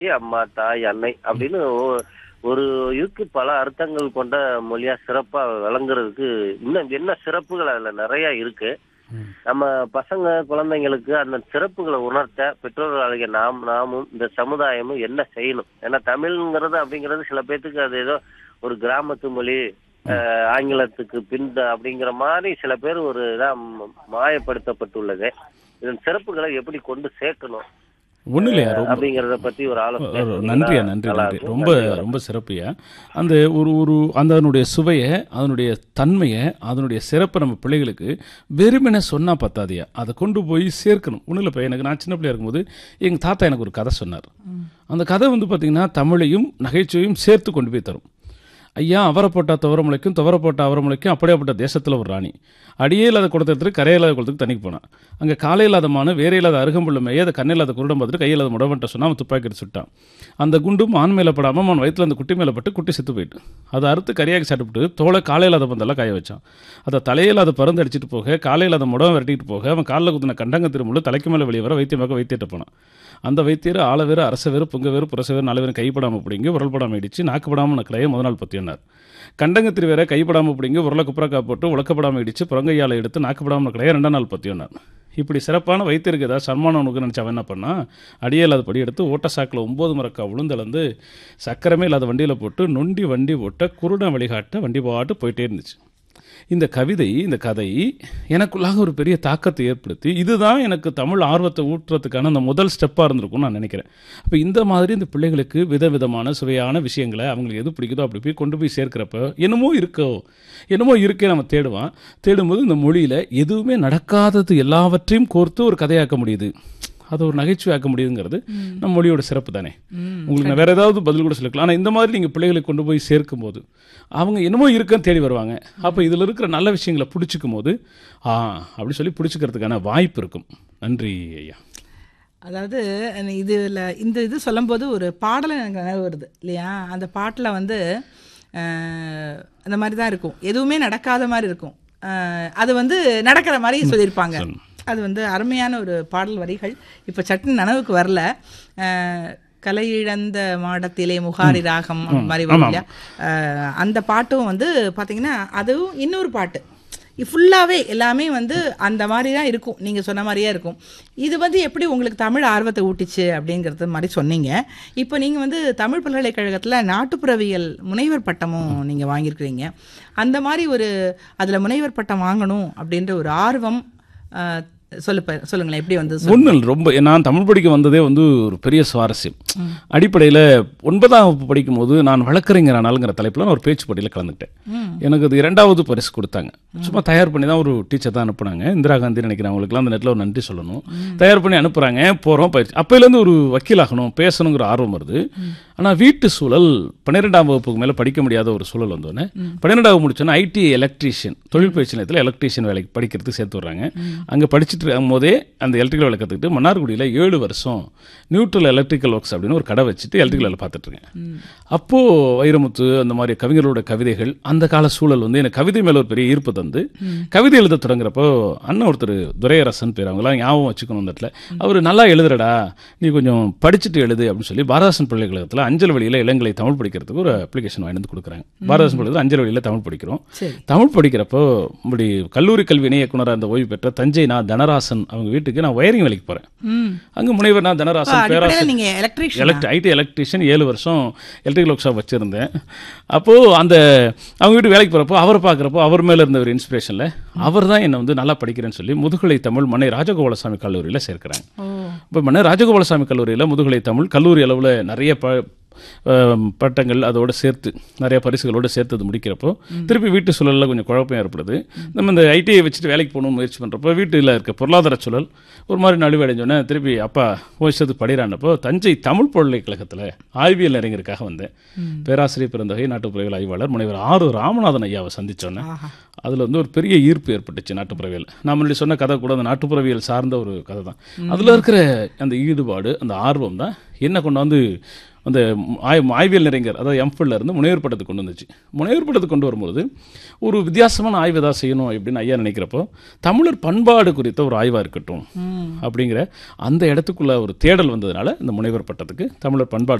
அம்மா தாய் அன்னை அப்படின்னு ஒ- ஒரு இதுக்கு பல அர்த்தங்கள் கொண்ட மொழியா சிறப்பா விளங்குறதுக்கு இன்னும் என்ன சிறப்புகள் அதுல நிறைய இருக்கு நம்ம பசங்க குழந்தைங்களுக்கு அந்த சிறப்புகளை உணர்த்த பெற்றோர்களாகிய நாம் நாமும் இந்த சமுதாயமும் என்ன செய்யணும் ஏன்னா தமிழ்ங்கிறது அப்படிங்கிறது சில பேர்த்துக்கு அது ஏதோ ஒரு கிராமத்து மொழி அஹ், ஆங்கிலத்துக்கு பின் அப்படிங்கிற மாதிரி சில பேர் ஒரு இதா ம- மாயப்படுத்தப்பட்டுள்ளது இதன் சிறப்புகளை எப்படி கொண்டு சேர்க்கணும் ஒன்றும் இல்லையா ரொம்ப அப்படிங்கறத பத்தி ஒரு ஆலோசனை ஒரு சொன்னீங்கன்னா நன்றியா நன்றி நல்லா நன்றி இருக்கும். ரொம்ப நன்றி வணக்கம். ரொம்ப சிறப்புயா அந்த ஒரு ஒரு அந்த அதனுடைய சுவையை அதனுடைய தன்மையை அதனுடைய சிறப்பை நம்ம பிள்ளைகளுக்கு வெறுமனே சொன்னா பத்தாதியா அதை கொண்டு போய் சேர்க்கணும் ஒன்றும் இல்லை இப்போ எனக்கு நான் சின்ன பிள்ளையா இருக்கும்போது எங்கள் தாத்தா எனக்கு ஒரு கதை சொன்னார் அந்த கதை வந்து பார்த்தீங்கன்னா தமிழையும் நகைச்சுவையும் சேர்த்து கொண்டு போய் தரும் ஐயா அவரை போட்டா துவர முளைக்கும் துவர போட்டா அவரை முளைக்கும் அப்படியாப்பட்ட தேசத்தில் ஒரு ராணி அடியே இல்லாத குடத்திற்கு கரையே இல்லாத குளத்துக்கு தண்ணிக்கு போனான் அங்கே காலை இல்லாத மானு வேற இல்லாத அருகம்புள்ள மேய அதை கண்ணை இல்லாத குருடம் பார்த்துட்டு கையில் இல்லாத முடவன்ட்ட சொன்னா அவன் துப்பாக்கி எடுத்து சுட்டான் அந்த குண்டும் ஆண் மேலே படாமல் அவன் வயிற்றுல அந்த குட்டி மேலே பட்டு குட்டி செத்து போயிட்டு அதை அறுத்து கரியாக்கி சாப்பிட்டு தோலை காலை இல்லாத பந்தெல்லாம் காய வச்சான் அதை தலையில்லாத பறந்து அடிச்சிட்டு போக காலை இல்லாத முடம் விரட்டிட்டு போக அவன் காலில் குத்தின கண்டங்க திருமுழு தலைக்கு மேலே வெளியே வர வைத்தியமாக வைத்தியிட்ட போனான் அந்த வைத்தியர் ஆள வேறு அரச வேறு புங்க வேறு புரச வேறு நாலு பேரும் கைப்படாமல் பிடிங்கி உரல்படாமல் இடிச்சு நாக்குப்படாமல் நக்கலையே முத நாள் பற்றினார் கண்டங்கத்திரி வேற கைப்படாமல் பிடிங்கி உருளை குப்புறக்கா போட்டு உழக்கப்படாமல் இடிச்சு புறங்கையால் எடுத்து நாக்குப்படாமல் நக்கலையே ரெண்டாம் நாள் பற்றினார் இப்படி சிறப்பான வைத்தியருக்கு ஏதாவது சன்மானம் உனக்கு நினச்சா அவன் என்ன பண்ணா அடியே இல்லாத படி எடுத்து ஓட்ட சாக்கில் ஒம்பது மரக்கா உளுந்தளந்து சக்கரமே இல்லாத வண்டியில் போட்டு நொண்டி வண்டி ஓட்ட குருடன் வழிகாட்ட வண்டி பாட்டு போயிட்டே இருந்துச்சு இந்த கவிதை இந்த கதை எனக்குள்ளாக ஒரு பெரிய தாக்கத்தை ஏற்படுத்தி இதுதான் எனக்கு தமிழ் ஆர்வத்தை ஊட்டுறதுக்கான அந்த முதல் ஸ்டெப்பாக இருந்திருக்கும்னு நான் நினைக்கிறேன் அப்போ இந்த மாதிரி இந்த பிள்ளைகளுக்கு விதவிதமான சுவையான விஷயங்களை அவங்களுக்கு எது பிடிக்குதோ அப்படி போய் கொண்டு போய் சேர்க்கிறப்ப என்னமோ இருக்கோ என்னமோ இருக்கே நம்ம தேடுவான் தேடும்போது இந்த மொழியில் எதுவுமே நடக்காதது எல்லாவற்றையும் கோர்த்து ஒரு கதையாக்க முடியுது அதை ஒரு நகைச்சுவையாக்க முடியுங்கிறது நம்ம மொழியோட சிறப்பு தானே உங்களுக்கு நான் வேற ஏதாவது பதில் கூட சொல்லிக்கலாம் ஆனால் இந்த மாதிரி நீங்கள் பிள்ளைகளை கொண்டு போய் சேர்க்கும் போது அவங்க என்னமோ இருக்குன்னு தேடி வருவாங்க அப்போ இதில் இருக்கிற நல்ல விஷயங்களை பிடிச்சிக்கும் போது ஆ அப்படி சொல்லி பிடிச்சிக்கிறதுக்கான வாய்ப்பு இருக்கும் நன்றி ஐயா அதாவது இதில் இந்த இது சொல்லும்போது ஒரு பாடலை எனக்கு நினைவு வருது இல்லையா அந்த பாட்டில் வந்து அஹ், அந்த மாதிரி தான் இருக்கும் எதுவுமே நடக்காத மாதிரி இருக்கும் அஹ், அது வந்து நடக்கிற மாதிரி சொல்லியிருப்பாங்க அது வந்து அருமையான ஒரு பாடல் வரிகள் இப்போ சட்னி நனவுக்கு வரல அஹ், கலை இழந்த மாடத்திலே முகாரி ராகம் அந்த மாதிரி வரும் இல்லையா அஹ், அந்த பாட்டும் வந்து பார்த்தீங்கன்னா அதுவும் இன்னொரு பாட்டு ஃபுல்லாகவே எல்லாமே வந்து அந்த மாதிரி தான் இருக்கும் நீங்கள் சொன்ன மாதிரியே இருக்கும் இது வந்து எப்படி உங்களுக்கு தமிழ் ஆர்வத்தை ஊட்டிச்சு அப்படிங்கிறது மாதிரி சொன்னீங்க இப்போ நீங்கள் வந்து தமிழ் பல்கலைக்கழகத்தில் நாட்டுப்புறவியல் முனைவர் பட்டமும் நீங்கள் வாங்கியிருக்கிறீங்க அந்த மாதிரி ஒரு அதில் முனைவர் பட்டம் வாங்கணும் அப்படின்ற ஒரு ஆர்வம் அஹ், சொல்லு ப- சொல்லுங்களேன் எப்படி வந்து சொல்லு- ஒன்றும் ரொம்ப நான் தமிழ் படிக்க வந்ததே வந்து ஒரு பெரிய சுவாரஸ்யம் அடிப்படையில் ஒன்பதாம் வகுப்பு படிக்கும்போது நான் வழக்கறிஞர் ஆனாலுங்கிற தலைப்பில் நான் ஒரு பேச்சு போட்டியில் கலந்துக்கிட்டேன் எனக்கு அது இரண்டாவது பரிசு கொடுத்தாங்க சும்மா தயார் பண்ணி தான் ஒரு டீச்சர் தான் அனுப்புனாங்க இந்திரா காந்தி நினைக்கிறேன் அவங்களுக்குலாம் அந்த நெட்டில் ஒரு நன்றி சொல்லணும் தயார் பண்ணி அனுப்புகிறாங்க போகிறோம் பயிற்சி அப்போலேருந்து ஒரு வக்கீல் ஆகணும் பேசணுங்கிற ஆர்வம் வருது ஆனால் வீட்டு சூழல் பன்னிரெண்டாம் வகுப்புக்கு மேலே படிக்க முடியாத ஒரு சூழல் வந்தோடனே பன்னிரெண்டாவது முடிச்சோன்னா ஐடி எலக்ட்ரீஷியன் தொழில் பயிற்சி நிலையத்தில் எலக்ட்ரீஷியன் வேலைக்கு படிக்கிறதுக்கு சேர்த்து வர்றாங்க அங்கே படிச்சுட்டு இருக்கும்போதே அந்த எலக்ட்ரிக்கல் வேலை கற்றுக்கிட்டு மன்னார்குடியில் ஏழு வருஷம் நியூட்ரல் எலக்ட்ரிக்கல் ஒர்க்ஸ் அப்படின்னு ஒரு கடை வச்சுட்டு எலக்ட்ரிக்கல் வேலை பார்த்துட்டு இருக்கேன் அப்போது வைரமுத்து அந்த மாதிரி கவிஞர்களோட கவிதைகள் அந்த கால சூழல் வந்து எனக்கு கவிதை மேலே ஒரு பெரிய ஈர்ப்பு தந்து கவிதை எழுத தொடங்குறப்போ அண்ணன் ஒருத்தர் துரையரசன் பேர் அவங்களாம் ஞாபகம் வச்சுக்கணும் இந்த இடத்துல அவர் நல்லா எழுதுறடா நீ கொஞ்சம் படிச்சுட்டு எழுது அப்படின்னு சொல்லி பாரதாசன் பல்கலைக்கழகத்தில் அஞ்சல் வழியில் இளங்கலை தமிழ் படிக்கிறதுக்கு ஒரு அப்ளிகேஷன் வாங்கி வந்து கொடுக்குறாங்க பாரதாசன் பல்கலைக்கழகத்தில் அஞ்சல் வழியில் தமிழ் படிக்கிறோம் சரி தமிழ் படிக்கிறப்போ இப்படி கல்லூரி கல்வி இணை இயக்குனராக இருந்த ஓய்வு பெற்ற தஞ்சை நான் தனராசன் அவங்க வீட்டுக்கு நான் ஒயரிங் வேலைக்கு போகிறேன் ம் அங்கே முனைவர் நான் தனராசன் அடிப்படையில் பேராசன் நீங்கள் எலக்ட்ரிஷியன் எலக்ட் ஐடி எலக்ட்ரிஷியன் ஏழு வருஷம் எலக்ட்ரிக்கல் ஒர்க் ஷாப் வச்சுருந்தேன் அப்போது அந்த அவங்க வீட்டு வேலைக்கு போகிறப்போ அவரை பார்க்குறப்போ அவர் மேலே இருந்த ஒரு இன்ஸ்பிரேஷனில் அவர் தான் என்னை வந்து நல்லா படிக்கிறேன்னு சொல்லி முதுகலை தமிழ் மன்னை ராஜகோபாலசாமி கல்லூரியில் சேர்க்குறாங்க ஓ இப்போ மன்னர் ராஜகோபாலசாமி கல்லூரியில் முதுகலை தமிழ் கல்லூரி அளவில் நிறைய ப அஹ், பட்டங்கள் அதோட சேர்த்து நிறைய பரிசுகளோடு சேர்த்து அது முடிக்கிறப்போ திருப்பி வீட்டு சூழலில் கொஞ்சம் குழப்பம் ஏற்படுது நம்ம இந்த ஐடிஐ வச்சுட்டு வேலைக்கு போகணும் முயற்சி பண்ணுறப்போ வீட்டில் இருக்க பொருளாதார சூழல் ஒரு மாதிரி நழுவடைஞ்சோடனே திருப்பி அப்பா ஓய்ச்சதுக்கு படிறானப்போ தஞ்சை தமிழ் பல்கலைக்கழகத்தில் ஆய்வியல் அறிஞருக்காக வந்தேன் பேராசிரியர் பிறந்தகை நாட்டுப்புறவியல் ஆய்வாளர் முனைவர் ஆறு ராமநாதன் ஐயாவை சந்திச்சோன்னே ஆஹா அதில் வந்து ஒரு பெரிய ஈர்ப்பு ஏற்பட்டுச்சு நாட்டுப்புறவியல் நான் முன்னாடி சொன்ன கதை கூட அந்த நாட்டுப்புறவியல் சார்ந்த ஒரு கதை தான் அதில் இருக்கிற அந்த ஈடுபாடு அந்த ஆர்வம் தான் என்ன கொண்டாந்து அந்த ஆய் ஆய்வியல் நிறைஞர் அதாவது எம்ஃபில்ல இருந்து முனைவர் பட்டத்துக்கு கொண்டு வந்துச்சு முனைவர் பட்டத்துக்கு கொண்டு வரும்போது ஒரு வித்தியாசமான ஆய்வு ஏதாவது செய்யணும் அப்படின்னு ஐயா நினைக்கிறப்போ தமிழர் பண்பாடு குறித்த ஒரு ஆய்வாக இருக்கட்டும் அப்படிங்கிற அந்த இடத்துக்குள்ள ஒரு தேடல் வந்ததுனால இந்த முனைவர் பட்டத்துக்கு தமிழர் பண்பாடு